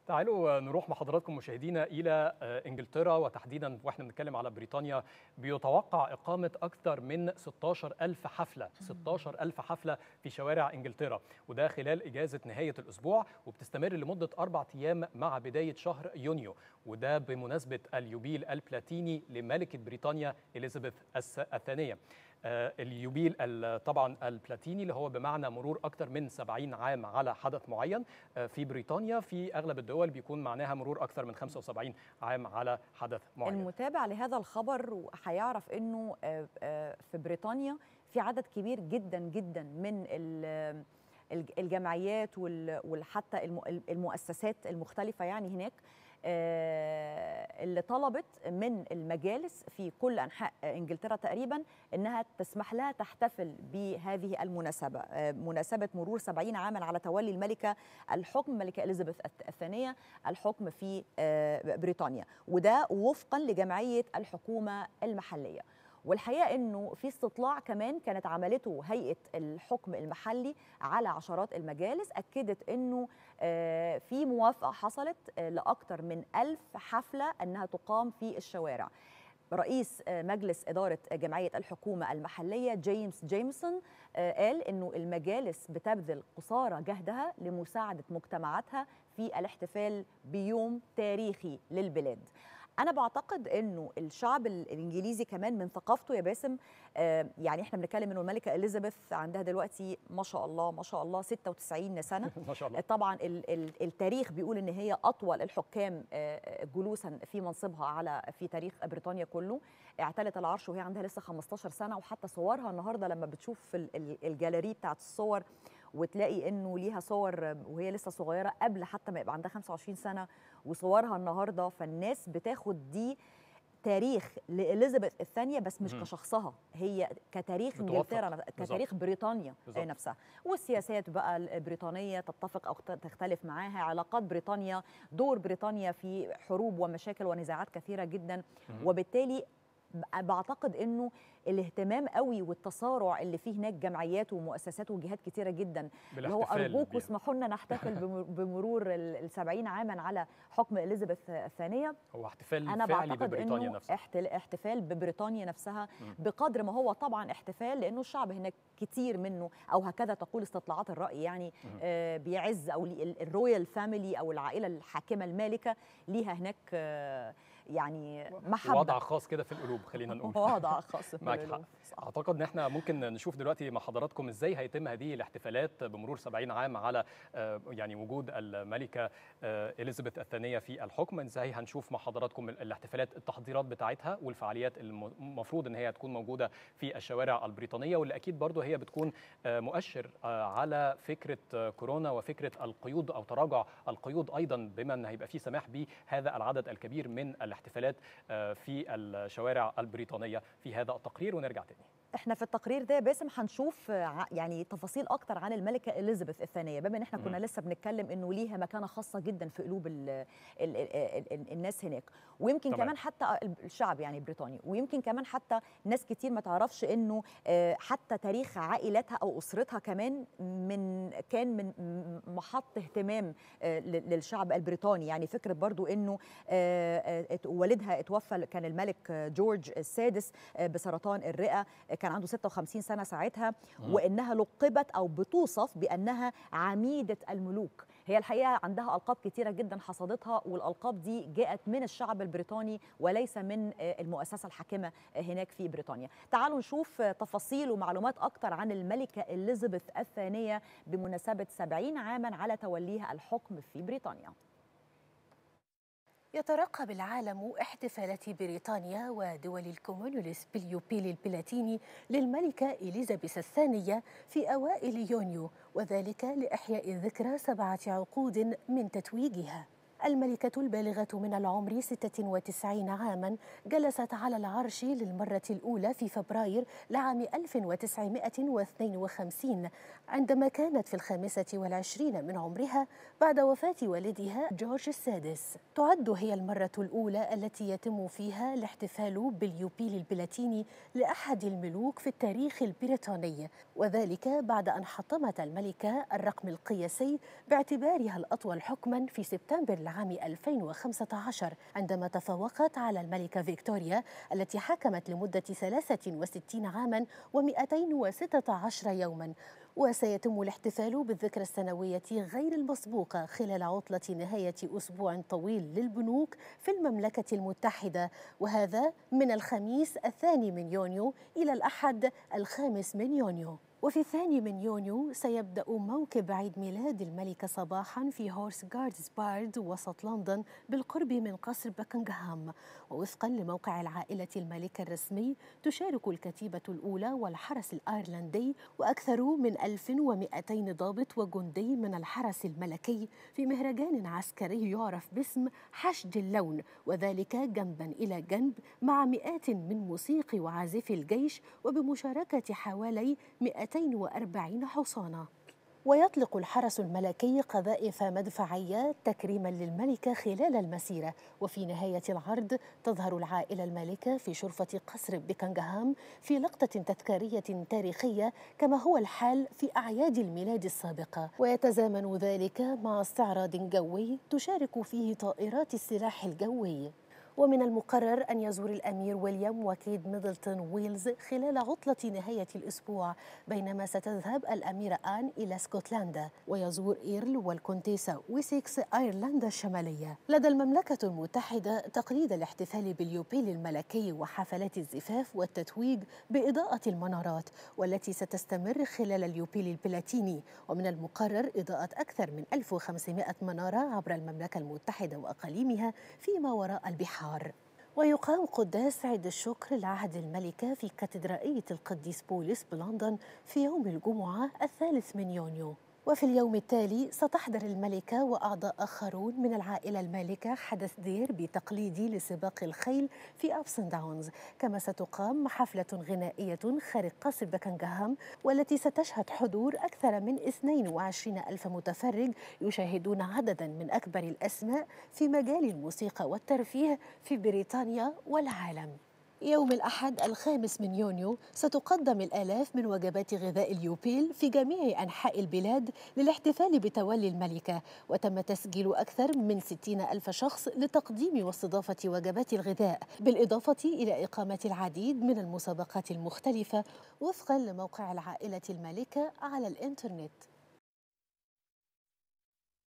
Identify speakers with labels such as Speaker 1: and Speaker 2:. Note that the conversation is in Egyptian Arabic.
Speaker 1: تعالوا نروح مع حضراتكم مشاهدينا الى انجلترا وتحديدا واحنا بنتكلم على بريطانيا بيتوقع اقامه اكثر من 16 ألف حفله 16 ألف حفله في شوارع انجلترا وده خلال اجازه نهايه الاسبوع وبتستمر لمده اربع ايام مع بدايه شهر يونيو وده بمناسبه اليوبيل البلاتيني لملكه بريطانيا اليزابيث الثانيه اليوبيل طبعا البلاتيني اللي هو بمعنى مرور اكثر من 70 عام على حدث معين في بريطانيا في اغلب الدول بيكون معناها مرور اكثر من 75 عام على حدث معين
Speaker 2: المتابع لهذا الخبر هيعرف انه في بريطانيا في عدد كبير جدا جدا من الجمعيات وحتى المؤسسات المختلفه يعني هناك اللي طلبت من المجالس في كل انحاء انجلترا تقريبا انها تسمح لها تحتفل بهذه المناسبه مناسبه مرور 70 عاما على تولي الملكه الحكم الملكه اليزابيث الثانيه الحكم في بريطانيا وده وفقا لجمعيه الحكومه المحليه والحقيقه انه في استطلاع كمان كانت عملته هيئه الحكم المحلي على عشرات المجالس اكدت انه في موافقه حصلت لاكثر من ألف حفله انها تقام في الشوارع رئيس مجلس إدارة جمعية الحكومة المحلية جيمس جيمسون قال أنه المجالس بتبذل قصارى جهدها لمساعدة مجتمعاتها في الاحتفال بيوم تاريخي للبلاد انا بعتقد انه الشعب الانجليزي كمان من ثقافته يا باسم آه يعني احنا بنتكلم انه الملكه اليزابيث عندها دلوقتي ما شاء الله ما شاء الله 96 سنه
Speaker 1: ما شاء الله
Speaker 2: طبعا ال ال التاريخ بيقول ان هي اطول الحكام آه جلوسا في منصبها على في تاريخ بريطانيا كله اعتلت العرش وهي عندها لسه 15 سنه وحتى صورها النهارده لما بتشوف الجاليري بتاعت الصور وتلاقي انه ليها صور وهي لسه صغيره قبل حتى ما يبقى عندها 25 سنه وصورها النهارده فالناس بتاخد دي تاريخ لإليزابيث الثانية بس مش كشخصها هي كتاريخ انجلترا كتاريخ بريطانيا بالزبط. نفسها والسياسات بقى البريطانية تتفق أو تختلف معاها علاقات بريطانيا دور بريطانيا في حروب ومشاكل ونزاعات كثيرة جدا وبالتالي بعتقد انه الاهتمام قوي والتسارع اللي فيه هناك جمعيات ومؤسسات وجهات كتيره جدا اللي هو ارجوكم اسمحوا لنا نحتفل بمرور ال 70 عاما على حكم اليزابيث الثانيه
Speaker 1: هو احتفال
Speaker 2: انا
Speaker 1: فعلي
Speaker 2: بعتقد
Speaker 1: ببريطانيا
Speaker 2: انه
Speaker 1: نفسها
Speaker 2: احتفال ببريطانيا نفسها بقدر ما هو طبعا احتفال لانه الشعب هناك كتير منه او هكذا تقول استطلاعات الراي يعني آه بيعز او الرويال فاميلي او العائله الحاكمه المالكه ليها هناك آه يعني محبه
Speaker 1: وضع خاص كده في القلوب خلينا نقول
Speaker 2: وضع خاص في
Speaker 1: معاك حق
Speaker 2: القلوب صح.
Speaker 1: اعتقد ان احنا ممكن نشوف دلوقتي مع حضراتكم ازاي هيتم هذه الاحتفالات بمرور 70 عام على آه، يعني وجود الملكه آه، اليزابيث الثانيه في الحكم ازاي هنشوف مع حضراتكم الاحتفالات التحضيرات بتاعتها والفعاليات المفروض ان هي تكون موجوده في الشوارع البريطانيه واللي اكيد برضو هي بتكون آه، مؤشر آه، على فكره آه، كورونا وفكره القيود او تراجع القيود ايضا بما ان هيبقى في سماح بهذا العدد الكبير من الاحتفالات آه، في الشوارع البريطانيه في هذا التقرير ونرجع تاني
Speaker 2: احنا في التقرير ده باسم هنشوف ع- يعني تفاصيل اكتر عن الملكه اليزابيث الثانيه بما ان احنا كنا
Speaker 1: مم.
Speaker 2: لسه بنتكلم انه ليها مكانه خاصه جدا في قلوب ال ال ال ال الناس هناك ويمكن
Speaker 1: تمام.
Speaker 2: كمان حتى الشعب يعني البريطاني ويمكن كمان حتى ناس كتير ما تعرفش انه آه، حتى تاريخ عائلتها او اسرتها كمان من كان من م- محط اهتمام آه، ل- للشعب البريطاني يعني فكره برضو انه آه، آه، ات- والدها اتوفى كان الملك آه، جورج السادس آه، بسرطان الرئه آه، كان عنده 56 سنه ساعتها
Speaker 1: مم.
Speaker 2: وانها لقبت او بتوصف بانها عميده الملوك هي الحقيقه عندها القاب كتيره جدا حصدتها والالقاب دي جاءت من الشعب البريطاني وليس من آه، المؤسسه الحاكمه آه، هناك في بريطانيا تعالوا نشوف آه، تفاصيل ومعلومات اكتر عن الملكه اليزابيث الثانيه بمناسبه 70 عاما على توليها الحكم في بريطانيا
Speaker 3: يترقب العالم احتفالات بريطانيا ودول الكومونولث باليوبيل البلاتيني للملكة إليزابيث الثانية في أوائل يونيو وذلك لإحياء ذكرى سبعة عقود من تتويجها الملكة البالغة من العمر 96 عاما جلست على العرش للمرة الأولى في فبراير لعام 1952 عندما كانت في الخامسة والعشرين من عمرها بعد وفاة والدها جورج السادس تعد هي المرة الأولى التي يتم فيها الاحتفال باليوبيل البلاتيني لأحد الملوك في التاريخ البريطاني وذلك بعد أن حطمت الملكة الرقم القياسي باعتبارها الأطول حكما في سبتمبر العام عام 2015 عندما تفوقت على الملكة فيكتوريا التي حكمت لمدة 63 عاما و216 يوما وسيتم الاحتفال بالذكرى السنوية غير المسبوقة خلال عطلة نهاية أسبوع طويل للبنوك في المملكة المتحدة وهذا من الخميس الثاني من يونيو إلى الأحد الخامس من يونيو وفي الثاني من يونيو سيبدأ موكب عيد ميلاد الملكة صباحا في هورس جاردز بارد وسط لندن بالقرب من قصر باكنغهام ووفقا لموقع العائلة الملكة الرسمي تشارك الكتيبة الأولى والحرس الأيرلندي وأكثر من 1200 ضابط وجندي من الحرس الملكي في مهرجان عسكري يعرف باسم حشد اللون وذلك جنبا إلى جنب مع مئات من موسيقي وعازفي الجيش وبمشاركة حوالي 240 حصانا ويطلق الحرس الملكي قذائف مدفعية تكريما للملكة خلال المسيرة وفي نهاية العرض تظهر العائلة المالكة في شرفة قصر بيكنغهام في لقطة تذكارية تاريخية كما هو الحال في أعياد الميلاد السابقة ويتزامن ذلك مع استعراض جوي تشارك فيه طائرات السلاح الجوي ومن المقرر أن يزور الأمير ويليام وكيد ميدلتون ويلز خلال عطلة نهاية الأسبوع بينما ستذهب الأميرة آن إلى اسكتلندا ويزور إيرل والكونتيسا ويسكس أيرلندا الشمالية لدى المملكة المتحدة تقليد الاحتفال باليوبيل الملكي وحفلات الزفاف والتتويج بإضاءة المنارات والتي ستستمر خلال اليوبيل البلاتيني ومن المقرر إضاءة أكثر من 1500 منارة عبر المملكة المتحدة وأقاليمها فيما وراء البحار البحار ويقام قداس عيد الشكر لعهد الملكة في كاتدرائية القديس بولس بلندن في يوم الجمعة الثالث من يونيو وفي اليوم التالي ستحضر الملكة وأعضاء آخرون من العائلة المالكة حدث ديربي تقليدي لسباق الخيل في أبسن داونز كما ستقام حفلة غنائية خارج قصر بكنغهام والتي ستشهد حضور أكثر من 22 ألف متفرج يشاهدون عددا من أكبر الأسماء في مجال الموسيقى والترفيه في بريطانيا والعالم يوم الأحد الخامس من يونيو ستقدم الآلاف من وجبات غذاء اليوبيل في جميع أنحاء البلاد للاحتفال بتولي الملكة وتم تسجيل أكثر من 60 ألف شخص لتقديم واستضافة وجبات الغذاء بالإضافة إلى إقامة العديد من المسابقات المختلفة وفقا لموقع العائلة المالكة على الإنترنت